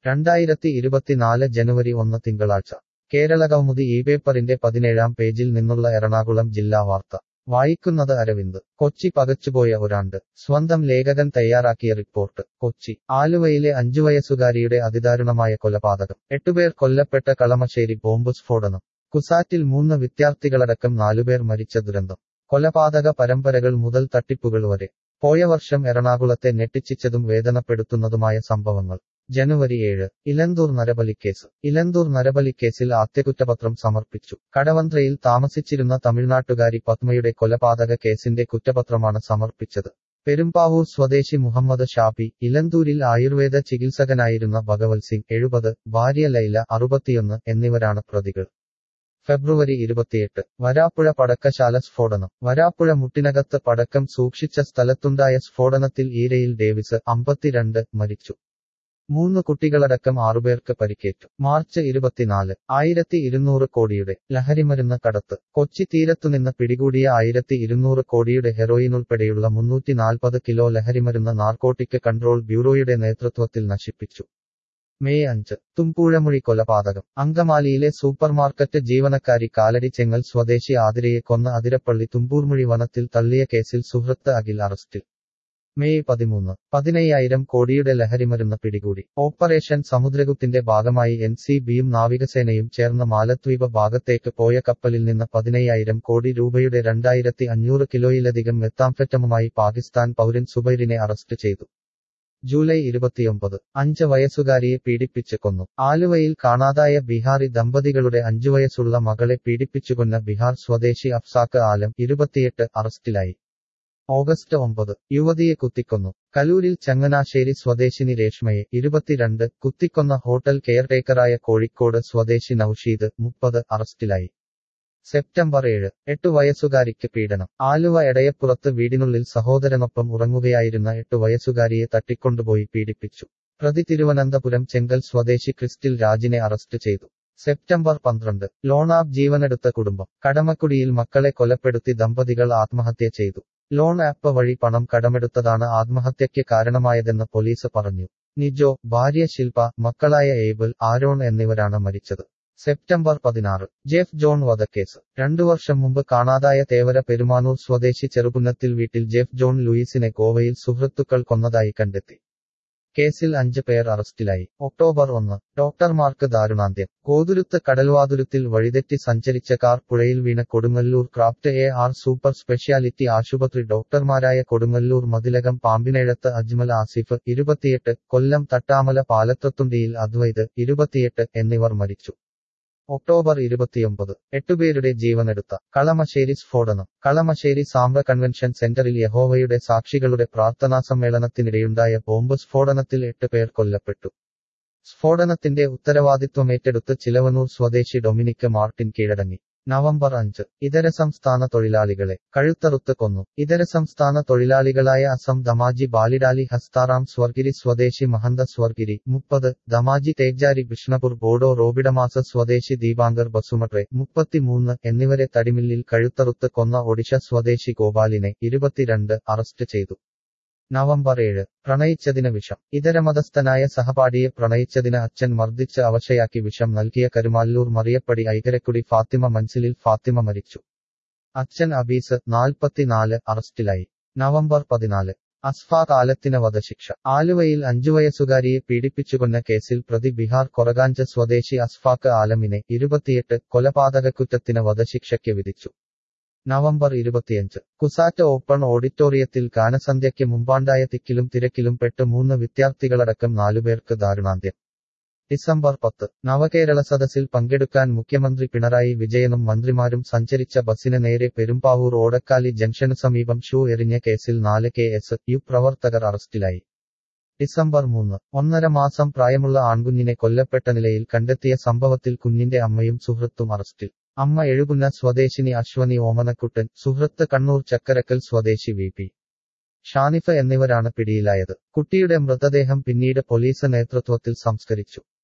രണ്ടായിരത്തി ഇരുപത്തിനാല് ജനുവരി ഒന്ന് തിങ്കളാഴ്ച കേരളകൗമുദി ഈ പേപ്പറിന്റെ പതിനേഴാം പേജിൽ നിന്നുള്ള എറണാകുളം ജില്ലാ വാർത്ത വായിക്കുന്നത് അരവിന്ദ് കൊച്ചി പകച്ചുപോയ ഒരാണ്ട് സ്വന്തം ലേഖകൻ തയ്യാറാക്കിയ റിപ്പോർട്ട് കൊച്ചി ആലുവയിലെ അഞ്ചുവയസ്സുകാരിയുടെ അതിദാരുണമായ കൊലപാതകം എട്ടുപേർ കൊല്ലപ്പെട്ട കളമശ്ശേരി ബോംബ് സ്ഫോടനം കുസാറ്റിൽ മൂന്ന് വിദ്യാർത്ഥികളടക്കം നാലുപേർ മരിച്ച ദുരന്തം കൊലപാതക പരമ്പരകൾ മുതൽ തട്ടിപ്പുകൾ വരെ പോയ വർഷം എറണാകുളത്തെ ഞെട്ടിച്ചിച്ചതും വേദനപ്പെടുത്തുന്നതുമായ സംഭവങ്ങൾ ജനുവരി ഏഴ് ഇലന്തൂർ നരബലിക്കേസ് ഇലന്തൂർ നരബലിക്കേസിൽ ആദ്യകുറ്റപത്രം സമർപ്പിച്ചു കടവന്ത്രയിൽ താമസിച്ചിരുന്ന തമിഴ്നാട്ടുകാരി പത്മയുടെ കൊലപാതക കേസിന്റെ കുറ്റപത്രമാണ് സമർപ്പിച്ചത് പെരുമ്പാവൂർ സ്വദേശി മുഹമ്മദ് ഷാഫി ഇലന്തൂരിൽ ആയുർവേദ ചികിത്സകനായിരുന്ന ഭഗവത് സിംഗ് എഴുപത് ഭാര്യ ലൈല അറുപത്തിയൊന്ന് എന്നിവരാണ് പ്രതികൾ ഫെബ്രുവരി ഇരുപത്തിയെട്ട് വരാപ്പുഴ പടക്കശാല സ്ഫോടനം വരാപ്പുഴ മുട്ടിനകത്ത് പടക്കം സൂക്ഷിച്ച സ്ഥലത്തുണ്ടായ സ്ഫോടനത്തിൽ ഈരയിൽ ഡേവിസ് അമ്പത്തിരണ്ട് മരിച്ചു മൂന്ന് കുട്ടികളടക്കം ആറുപേർക്ക് പരിക്കേറ്റു മാർച്ച് ഇരുപത്തിനാല് ആയിരത്തി ഇരുന്നൂറ് കോടിയുടെ ലഹരിമരുന്ന് കടത്ത് കൊച്ചി തീരത്തുനിന്ന് പിടികൂടിയ ആയിരത്തി ഇരുന്നൂറ് കോടിയുടെ ഹെറോയിൻ ഉൾപ്പെടെയുള്ള മുന്നൂറ്റി നാൽപ്പത് കിലോ ലഹരിമരുന്ന് നാർക്കോട്ടിക് കൺട്രോൾ ബ്യൂറോയുടെ നേതൃത്വത്തിൽ നശിപ്പിച്ചു മെയ് അഞ്ച് തുമ്പൂഴമൊഴി കൊലപാതകം അങ്കമാലിയിലെ സൂപ്പർമാർക്കറ്റ് ജീവനക്കാരി കാലടി ചെങ്ങൽ സ്വദേശി ആതിരയെ കൊന്ന അതിരപ്പള്ളി തുമ്പൂർമൊഴി വനത്തിൽ തള്ളിയ കേസിൽ സുഹൃത്ത് അഖിൽ അറസ്റ്റിൽ മെയ് പതിമൂന്ന് പതിനയ്യായിരം കോടിയുടെ ലഹരിമരുന്ന് പിടികൂടി ഓപ്പറേഷൻ സമുദ്രഗുപ്തിന്റെ ഭാഗമായി എൻ സി ബിയും നാവികസേനയും ചേർന്ന് മാലദ്വീപ് ഭാഗത്തേക്ക് പോയ കപ്പലിൽ നിന്ന് പതിനയ്യായിരം കോടി രൂപയുടെ രണ്ടായിരത്തി അഞ്ഞൂറ് കിലോയിലധികം മെത്താംഫെറ്റമുമായി പാകിസ്ഥാൻ പൗരൻ സുബൈറിനെ അറസ്റ്റ് ചെയ്തു ജൂലൈ ഇരുപത്തിയൊമ്പത് അഞ്ച് വയസ്സുകാരിയെ പീഡിപ്പിച്ച് കൊന്നു ആലുവയിൽ കാണാതായ ബീഹാറി ദമ്പതികളുടെ അഞ്ചു വയസ്സുള്ള മകളെ പീഡിപ്പിച്ചുകൊന്ന ബീഹാർ സ്വദേശി അഫ്സാക്ക് ആലം ഇരുപത്തിയെട്ട് അറസ്റ്റിലായി ഓഗസ്റ്റ് ഒമ്പത് യുവതിയെ കുത്തിക്കൊന്നു കലൂരിൽ ചങ്ങനാശ്ശേരി സ്വദേശിനി രേഷ്മയെ ഇരുപത്തിരണ്ട് കുത്തിക്കൊന്ന ഹോട്ടൽ കെയർടേക്കറായ കോഴിക്കോട് സ്വദേശി നൌഷീദ് മുപ്പത് അറസ്റ്റിലായി സെപ്റ്റംബർ ഏഴ് എട്ടു വയസ്സുകാരിക്ക് പീഡനം ആലുവ എടയപ്പുറത്ത് വീടിനുള്ളിൽ സഹോദരനൊപ്പം ഉറങ്ങുകയായിരുന്ന എട്ടു വയസ്സുകാരിയെ തട്ടിക്കൊണ്ടുപോയി പീഡിപ്പിച്ചു പ്രതി തിരുവനന്തപുരം ചെങ്കൽ സ്വദേശി ക്രിസ്റ്റിൽ രാജിനെ അറസ്റ്റ് ചെയ്തു സെപ്റ്റംബർ പന്ത്രണ്ട് ലോണാബ് ജീവനെടുത്ത കുടുംബം കടമക്കുടിയിൽ മക്കളെ കൊലപ്പെടുത്തി ദമ്പതികൾ ആത്മഹത്യ ചെയ്തു ലോൺ ആപ്പ് വഴി പണം കടമെടുത്തതാണ് ആത്മഹത്യയ്ക്ക് കാരണമായതെന്ന് പോലീസ് പറഞ്ഞു നിജോ ഭാര്യ ശില്പ മക്കളായ ഏബിൾ ആരോൺ എന്നിവരാണ് മരിച്ചത് സെപ്റ്റംബർ പതിനാറ് ജെഫ് ജോൺ വധക്കേസ് രണ്ടു വർഷം മുമ്പ് കാണാതായ തേവര പെരുമാനൂർ സ്വദേശി ചെറുകുന്നത്തിൽ വീട്ടിൽ ജെഫ് ജോൺ ലൂയിസിനെ ഗോവയിൽ സുഹൃത്തുക്കൾ കൊന്നതായി കണ്ടെത്തി കേസിൽ അഞ്ച് പേർ അറസ്റ്റിലായി ഒക്ടോബർ ഒന്ന് ഡോക്ടർമാർക്ക് ദാരുണാന്ത്യം കോതുരുത്ത് കടൽവാതുരുത്തിൽ വഴിതെറ്റി സഞ്ചരിച്ച കാർ പുഴയിൽ വീണ Kodungallur Craft A R super speciality ആശുപത്രി ഡോക്ടർമാരായ കൊടുങ്ങല്ലൂർ മതിലകം പാമ്പിനേഴത്ത് അജ്മൽ ആസിഫ് ഇരുപത്തിയെട്ട് കൊല്ലം തട്ടാമല പാലത്തത്തുണ്ടിയിൽ അദ്വൈത് ഇരുപത്തിയെട്ട് എന്നിവർ മരിച്ചു ഒക്ടോബർ ഇരുപത്തിയൊമ്പത് എട്ടുപേരുടെ ജീവനെടുത്ത കളമശ്ശേരി സ്ഫോടനം കളമശ്ശേരി സാമ്ര കൺവെൻഷൻ സെന്ററിൽ യഹോവയുടെ സാക്ഷികളുടെ പ്രാർത്ഥനാ സമ്മേളനത്തിനിടെയുണ്ടായ ബോംബ് സ്ഫോടനത്തിൽ എട്ട് പേർ കൊല്ലപ്പെട്ടു സ്ഫോടനത്തിന്റെ ഉത്തരവാദിത്വമേറ്റെടുത്ത് ചിലവനൂർ സ്വദേശി ഡൊമിനിക് മാർട്ടിൻ കീഴടങ്ങി നവംബർ അഞ്ച് ഇതര സംസ്ഥാന തൊഴിലാളികളെ കഴുത്തറുത്ത് കൊന്നു ഇതര സംസ്ഥാന തൊഴിലാളികളായ അസം ദമാജി ബാലിഡാലി ഹസ്താറാം സ്വർഗിരി സ്വദേശി മഹന്ത സ്വർഗിരി മുപ്പത് ദമാജി തേജാരി ബിഷ്ണപുർ ബോഡോ റോബിഡമാസ സ്വദേശി ദീപാങ്കർ ബസുമട്രെ മുപ്പത്തിമൂന്ന് എന്നിവരെ തടിമില്ലിൽ കഴുത്തറുത്ത് കൊന്ന ഒഡീഷ സ്വദേശി ഗോപാലിനെ ഇരുപത്തിരണ്ട് അറസ്റ്റ് ചെയ്തു നവംബർ ഏഴ് പ്രണയിച്ചതിന് വിഷം ഇതരമതസ്ഥനായ സഹപാഠിയെ പ്രണയിച്ചതിന് അച്ഛൻ മർദ്ദിച്ച് അവശയാക്കി വിഷം നൽകിയ കരുമാല്ലൂർ മറിയപ്പടി ഐകരക്കുടി ഫാത്തിമ മൻസിലിൽ ഫാത്തിമ മരിച്ചു അച്ഛൻ അബീസ് നാൽപ്പത്തിനാല് അറസ്റ്റിലായി നവംബർ പതിനാല് അസ്ഫാഖ് ആലത്തിന് വധശിക്ഷ ആലുവയിൽ അഞ്ചു വയസ്സുകാരിയെ പീഡിപ്പിച്ചുകൊന്ന കേസിൽ പ്രതി ബിഹാർ കൊറഗാഞ്ച് സ്വദേശി അസ്ഫാഖ് ആലമിനെ ഇരുപത്തിയെട്ട് കൊലപാതകക്കുറ്റത്തിന് വധശിക്ഷയ്ക്ക് വിധിച്ചു നവംബർ ഇരുപത്തിയഞ്ച് കുസാറ്റ് ഓപ്പൺ ഓഡിറ്റോറിയത്തിൽ ഗാനസന്ധ്യയ്ക്ക് മുമ്പാണ്ടായ തിക്കിലും തിരക്കിലും പെട്ട് മൂന്ന് വിദ്യാർത്ഥികളടക്കം നാലുപേർക്ക് ദാരുണാന്ത്യം ഡിസംബർ പത്ത് നവകേരള സദസ്സിൽ പങ്കെടുക്കാൻ മുഖ്യമന്ത്രി പിണറായി വിജയനും മന്ത്രിമാരും സഞ്ചരിച്ച ബസിന് നേരെ പെരുമ്പാവൂർ ഓടക്കാലി ജംഗ്ഷനു സമീപം ഷൂ എറിഞ്ഞ കേസിൽ നാല് കെ എസ് യു പ്രവർത്തകർ അറസ്റ്റിലായി ഡിസംബർ മൂന്ന് ഒന്നര മാസം പ്രായമുള്ള ആൺകുഞ്ഞിനെ കൊല്ലപ്പെട്ട നിലയിൽ കണ്ടെത്തിയ സംഭവത്തിൽ കുഞ്ഞിന്റെ അമ്മയും സുഹൃത്തും അറസ്റ്റിൽ അമ്മ എഴുകുന്ന സ്വദേശിനി അശ്വനി ഓമനക്കുട്ടൻ സുഹൃത്ത് കണ്ണൂർ ചക്കരക്കൽ സ്വദേശി വി പി ഷാനിഫ എന്നിവരാണ് പിടിയിലായത് കുട്ടിയുടെ മൃതദേഹം പിന്നീട് പോലീസ് നേതൃത്വത്തിൽ സംസ്കരിച്ചു